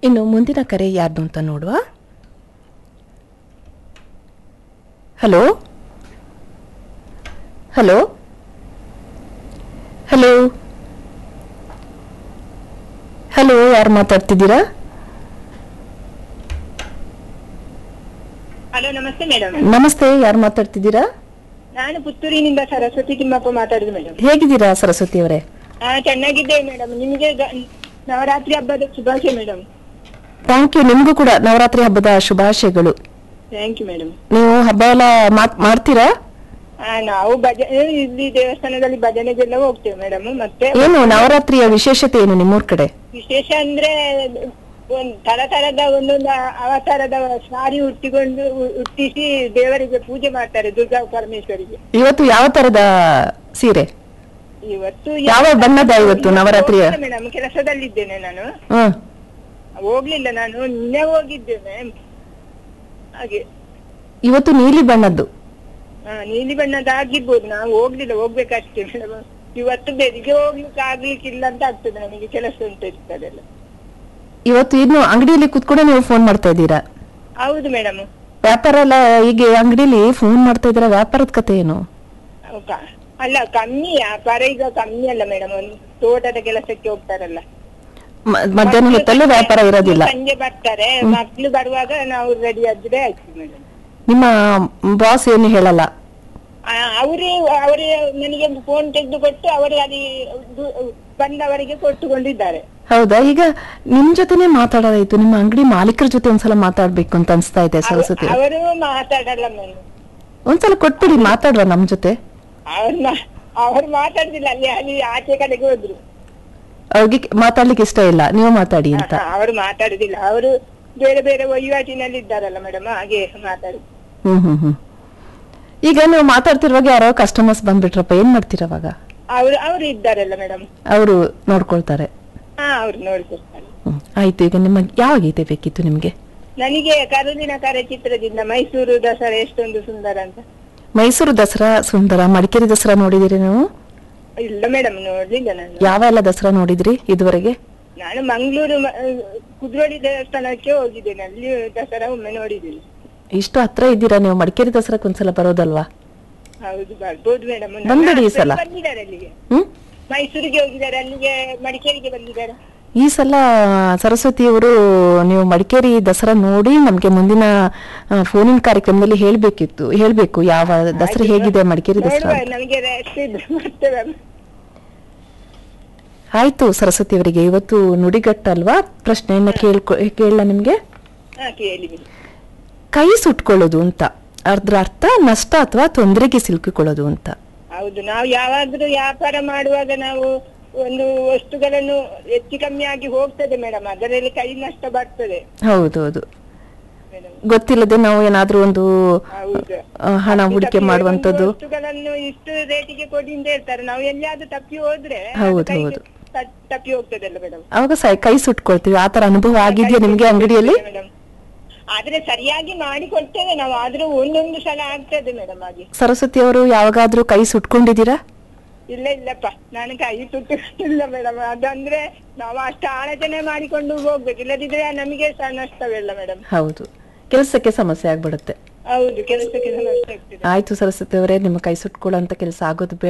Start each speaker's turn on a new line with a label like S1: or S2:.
S1: ಇನ್ನು ಮುಂದಿನ ಕರೆ ಯಾರ್ದು ಅಂತ ನೋಡುವ ಹಲೋ ಹಲೋ ಹಲೋ ಹಲೋ ಯಾರು ಮಾತಾಡ್ತಿದ್ದೀರಾ
S2: ಹಲೋ ನಮಸ್ತೆ ಮೇಡಮ್
S1: ನಮಸ್ತೆ ಯಾರು ಮಾತಾಡ್ತಿದ್ದೀರಾ
S2: ನಾನು ಪುತ್ತೂರಿನಿಂದ ಸರಸ್ವತಿ ತಿಮ್ಮಪ್ಪ ಮಾತಾಡುದು ಮೇಡಮ್
S1: ಹೇಗಿದ್ದೀರಾ ಸರಸ್ವತಿ ಅವರೇ
S2: ಹಾ ಚೆನ್ನಾಗಿದ್ದೇವೆ ಮೇಡಮ್ ನಿಮಗೆ ಗ- ನವರಾತ್ರಿ ಹಬ್ಬದ ಶುಭಾಶಯ ಮೇಡಮ್
S1: ಥ್ಯಾಂಕ್ ಯು ನಿಮಗೂ ಕೂಡ ನವರಾತ್ರಿ ಹಬ್ಬದ ಶುಭಾಶಯಗಳು
S2: ಥ್ಯಾಂಕ್ ಯು ಮೇಡಮ್
S1: ನೀವು ಹಬ್ಬ ಎಲ್ಲ ಮಾತ್- ಮಾಡ್ತೀರಾ
S2: ಹಾ ನಾವು ಭಜನೆ ಇಲ್ಲಿ ದೇವಸ್ಥಾನದಲ್ಲಿ ಭಜನೆಗೆಲ್ಲ ಹೋಗ್ತೇವೆ ಮೇಡಮ್ ಮತ್ತೆ
S1: ಏನು ನವರಾತ್ರಿಯ ವಿಶೇಷತೆ ಏನು ನಿಮ್ಮೂರ್ ಕಡೆ
S2: ವಿಶೇಷ ಅಂದ್ರೆ ಒಂದ್ ತರ ತರದ ಒಂದೊಂದು ಅವತಾರದ ಸಾರಿ ಉಟ್ಟಿಕೊಂಡು ಉ- ಉಟ್ಟಿಸಿ ದೇವರಿಗೆ ಪೂಜೆ ಮಾಡ್ತಾರೆ ದುರ್ಗಾ ಪರಮೇಶ್ವರಿಗೆ
S1: ಇವತ್ತು ಯಾವ ತರದ ಸೀರೆ
S2: ಇವತ್ತು
S1: ಯಾವ ಬಣ್ಣದ ಇವತ್ತು ನವರಾತ್ರಿಯ?
S2: ಮೇಡಮ್ ಕೆಲಸದಲ್ಲಿದ್ದೇನೆ ನಾನು
S1: ಹ್ಮ್
S2: ಹೋಗ್ಲಿಲ್ಲ ನಾನು ನಿನ್ನೆ ಹೋಗಿದ್ದೇನೆ ಹಾಗೆ
S1: ಇವತ್ತು ನೀಲಿ ಬಣ್ಣದ್ದು
S2: ಹಾ ನೀಲಿ ಬಣ್ಣದ ಆಗಿರ್ಬೋದು ನಾವು ಹೋಗ್ಲಿಲ್ಲ ಹೋಗ್ಬೇಕಷ್ಟೇ ಮೇಡಮ್ ಇವತ್ತು ಬೆಳಿಗ್ಗೆ ಹೋಗ್ಲಿಕ್ಕೆ ಆಗ್ಲಿಕ್ಕಿಲ್ಲ ಅಂತ ಆಗ್ತದೆ ನನಗೆ ಕೆಲಸ ಉಂಟು ಇರ್ತದೆಲ್ಲ
S1: ಇವತ್ತು ಇನ್ನು ಅಂಗಡಿಯಲ್ಲಿ ಕುತ್ಕೊಂಡೆ ನೀವು ಫೋನ್ ಮಾಡ್ತಾ ಇದ್ದೀರಾ
S2: ಹೌದು ಮೇಡಮ್
S1: ವ್ಯಾಪಾರ ಎಲ್ಲ ಹೀಗೆ ಅಂಗಡಿಯಲ್ಲಿ ಫೋನ್ ಮಾಡ್ತಾ ಇದ್ದೀರಾ ವ್ಯಾಪಾರದ ಕತೆ ಏನು
S2: ಅಲ್ಲ ಕಮ್ಮಿ ವ್ಯಾಪಾರ ಈಗ ಕಮ್ಮಿ ಅಲ್ಲ ಮೇಡಮ್ ಒಂದು ತೋಟದ ಕೆಲಸಕ್ಕೆ ಹೋಗ್ತಾರಲ್ಲ
S1: ಮ- ಮಧ್ಯಾಹ್ನ ಹೊತ್ತಲ್ಲೂ ವ್ಯಾಪಾರ ಇರೋದಿಲ್ಲ
S2: ಸಂಜೆ ಬರ್ತಾರೆ ಮಕ್ಳು ಬರುವಾಗ ನಾವು ರೆಡಿ ಆದ್ರೆ ಆಯ್ತು ಮೇಡಮ್
S1: ನಿಮ್ಮ ಬಾಸ್ ಏನು ಹೇಳಲ್ಲ
S2: ಅವರೇ ಅವರೇ ನನಗೆ ಫೋನ್ ತೆಗೆದು ಕೊಟ್ಟು ಅವರು ಅಲ್ಲಿ ದು- ಬಂದವರಿಗೆ ಕೊಟ್ಟುಕೊಂಡಿದ್ದಾರೆ
S1: ಹೌದಾ ಈಗ ನಿಮ್ ಜೊತೆನೆ ಮಾತಾಡೋದಾಯ್ತು ನಿಮ್ಮ ಅಂಗಡಿ ಮಾಲೀಕರ ಜೊತೆ ಒಂದ್ಸಲ ಮಾತಾಡ್ಬೇಕು ಅಂತ ಅನ್ಸ್ತಾ ಇದೆ ಸರಸ್ವತಿ
S2: ಅವರು ಮಾತಾಡಲ್ಲ ಮೇಡಮ್
S1: ಒಂದ್ಸಲ ಕೊಟ್ಬಿಡಿ ಮಾತಾಡುವ ನಮ್ ಜೊತೆ
S2: ಅವ್ರು ಮಾ- ಅವ್ರು ಮಾತಾಡುದಿಲ್ಲ ಅಲ್ಲಿ ಅಲ್ಲಿ ಆಚೆ ಕಡೆಗೆ ಹೋದ್ರು
S1: ಅವ್ರಿಗೆ ಮಾತಾಡ್ಲಿಕ್ಕೆ ಇಷ್ಟ ಇಲ್ಲ ನೀವು ಮಾತಾಡಿ ಅಂತ
S2: ಅವರು ಮಾತಾಡುದಿಲ್ಲ ಅವರು ಬೇರೆ ಬೇರೆ ವಹಿವಾಟಿನಲ್ಲಿ ಇದ್ದಾರಲ್ಲ ಮೇಡಮ್ ಹಾಗೆ ಮಾತಾಡುದು
S1: ಹ್ಮ್ ಹ್ಮ್ ಹ್ಮ್ ಈಗ ನೀವು ಮಾತಾಡ್ತಿರುವಾಗ ಯಾರೋ ಕಸ್ಟಮರ್ಸ್ ಬಂದ್ಬಿಟ್ರಪ್ಪ ಏನ್ ಮಾಡ್ತೀರ ಅವಾಗ
S2: ಅವ್ರು ಅವ್ರು ಇದ್ದಾರಲ್ಲ ಮೇಡಮ್
S1: ಅವರು ನೋಡ್ಕೊಳ್ತಾರೆ
S2: ಹಾ ಅವ್ರು ನೋಡ್ಕೊಳ್ತಾರೆ
S1: ಹ್ಮ್ ಆಯ್ತು ಈಗ ನಿಮ್ಮ ಯಾವ ಗೀತೆ ಬೇಕಿತ್ತು ನಿಮ್ಗೆ
S2: ನನಗೆ ಕರುಳಿನ ಕರೆ ಚಿತ್ರದಿಂದ ಮೈಸೂರು ದಸರಾ ಎಷ್ಟೊಂದು ಸುಂದರ ಅಂತ
S1: ಮೈಸೂರು ದಸರಾ ಸುಂದರ ಮಡಿಕೇರಿ ದಸರಾ ನೋಡಿದಿರಿ ನೀವು
S2: ಇಲ್ಲ ಮೇಡಮ್ ನೋಡ್ಲಿಲ್ಲ ನಾನು
S1: ಯಾವ ಎಲ್ಲ ದಸರಾ ನೋಡಿದ್ರಿ ಇದುವರೆಗೆ
S2: ನಾನು ಮಂಗಳೂರು ಕುದ್ರೋಳಿ ದೇವಸ್ಥಾನಕ್ಕೆ ಹೋಗಿದ್ದೇನೆ ಅಲ್ಲಿ ದಸರಾ ಒಮ್ಮೆ ನೋಡಿದ್ದೀನಿ
S1: ಇಷ್ಟು ಹತ್ರ ಇದ್ದೀರಾ ನೀವು ಮಡಿಕೇರಿ ದಸರಾಕ್ ಒಂದ್ಸಲ ಬರೋದಲ್ವಾ
S2: ಹೌದು ಬರ್ಬೋದು ಮೇಡಮ್
S1: ಬಂದ್ಬಿಡಿ ಈ ಸಲ.
S2: ಬಂದಿದ್ದಾರೆ ಅಲ್ಲಿಗೆ
S1: ಹ್ಮ್
S2: ಮೈಸೂರಿಗೆ ಹೋಗಿದ್ದಾರೆ ಅಲ್ಲಿಗೆ ಮಡಿಕೇರಿಗೆ ಬಂದಿದ್ದಾರೆ
S1: ಈ ಸಲ ಸರಸ್ವತಿಯವರು ನೀವು ಮಡಿಕೇರಿ ದಸರಾ ನೋಡಿ ನಮ್ಗೆ ಮುಂದಿನ ಆ, ಫೋನಿನ ಕಾರ್ಯಕ್ರಮದಲ್ಲಿ ಹೇಳ್ಬೇಕಿತ್ತು ಹೇಳ್ಬೇಕು ಯಾವ ದಸರಾ ಹೇಗಿದೆ ಮಡಿಕೇರಿ ದಸರಾ
S2: ನೋಡುವ
S1: ಅಂತ.
S2: ನಮಗೆ ರೆಸ್ಟ್ ಇದ್ರೆ ಬರ್ತೇವೆ
S1: ಆಯ್ತು ಸರಸ್ವತಿ ಅವರಿಗೆ ಇವತ್ತು ನುಡಿಗಟ್ಟಲ್ವಾ ಪ್ರಶ್ನೆಯನ್ನ ಕೇಳ್ಕೊ ಕೇಳಲ್ಲ ನಿಮ್ಗೆ
S2: ಹಾ ಕೇಳಿ ಬಿಡಿ.
S1: ಕೈ ಸುಟ್ಕೊಳ್ಳೋದು ಅಂತ ಅದ್ರ ಅರ್ಥ ನಷ್ಟ ಅಥವಾ ತೊಂದರೆಗೆ ಸಿಲುಕಿಕೊಳ್ಳೋದು ಅಂತ
S2: ಹೌದು ನಾವು ಯಾವಾದ್ರೂ ವ್ಯಾಪಾರ ಮಾಡುವಾಗ ನಾವು ಒಂದು ವಸ್ತುಗಳನ್ನು ಹೆಚ್ಚು ಕಮ್ಮಿ ಆಗಿ ಹೋಗ್ತದೆ ಮೇಡಮ್ ಅದರಲ್ಲಿ ಕೈ ನಷ್ಟ ಬರ್ತದೆ
S1: ಹೌದೌದು
S2: ಮೇಡಮ್
S1: ಗೊತ್ತಿಲ್ಲದೆ ನಾವು ಏನಾದ್ರೂ ಒಂದು
S2: ಹೌದು
S1: ಆ, ಹಣ ಹೂಡಿಕೆ
S2: ತಪ್ಪಿ
S1: ಮಾಡುವಂತದ್ದು
S2: ಒಂದು ವಸ್ತುಗಳನ್ನು ಇಷ್ಟು ರೇಟಿಗೆ ಕೊಡಿ ಅಂತ ಹೇಳ್ತಾರೆ ನಾವು ಎಲ್ಲಿಯಾದ್ರೂ ತಪ್ಪಿ ಹೋದ್ರೆ ಅದು
S1: ಹೌದು,
S2: ಕೈಗೆ
S1: ಹೌದು.
S2: ತ- ತಪ್ಪಿ ಹೋಗ್ತದಲ್ಲ ಮೇಡಮ್
S1: ಅವಾಗ ಸ ಕೈ ಸುಟ್ಕೊಳ್ತೀವಿ ಆ ತರ ಅನುಭವ ಆಗಿದೆಯಾ ನಿಮ್ಗೆ ಅಂಗಡಿಯಲ್ಲಿ
S2: ಮೇಡಮ್ ಆದ್ರೆ ಸರಿಯಾಗಿ ಮಾಡಿ ಕೊಡ್ತೇವೆ ನಾವು ಆದ್ರೂ ಒಂದೊಂದು ಸಲ ಆಗ್ತದೆ ಮೇಡಮ್ ಹಾಗೆ
S1: ಸರಸ್ವತಿ ಅವರು ಯಾವಾಗಾದ್ರೂ ಕೈ ಸುಟ್ಕೊಂಡಿದ್ದೀರಾ
S2: ಇಲ್ಲ ಇಲ್ಲಪ್ಪ ನಾನು ಕೈ ತುಟ್ಟು ಇಲ್ಲ ಮೇಡಮ್ ಅದಂದ್ರೆ ನಾವು ಅಷ್ಟು ಆಲೋಚನೆ ಮಾಡಿಕೊಂಡು ಹೋಗ್ಬೇಕು ಇಲ್ಲದಿದ್ರೆ ನಮಗೆ ಸಹ ನಷ್ಟವಿಲ್ಲ ಮೇಡಮ್
S1: ಹೌದು ಕೆಲಸಕ್ಕೆ ಸಮಸ್ಯೆ ಆಗ್ಬಿಡುತ್ತೆ
S2: ಹೌದು ಕೆಲಸಕ್ಕೆ ನಷ್ಟ ಆಗ್ತದೆ
S1: ಆಯ್ತು ಸರಸ್ವತಿ ಅವರೇ ನಿಮ್ಮ ಕೈ ಸುಟ್ಕೊಳ್ಳೋ ಕೆಲಸ ಆಗೋದು ಬೇಡ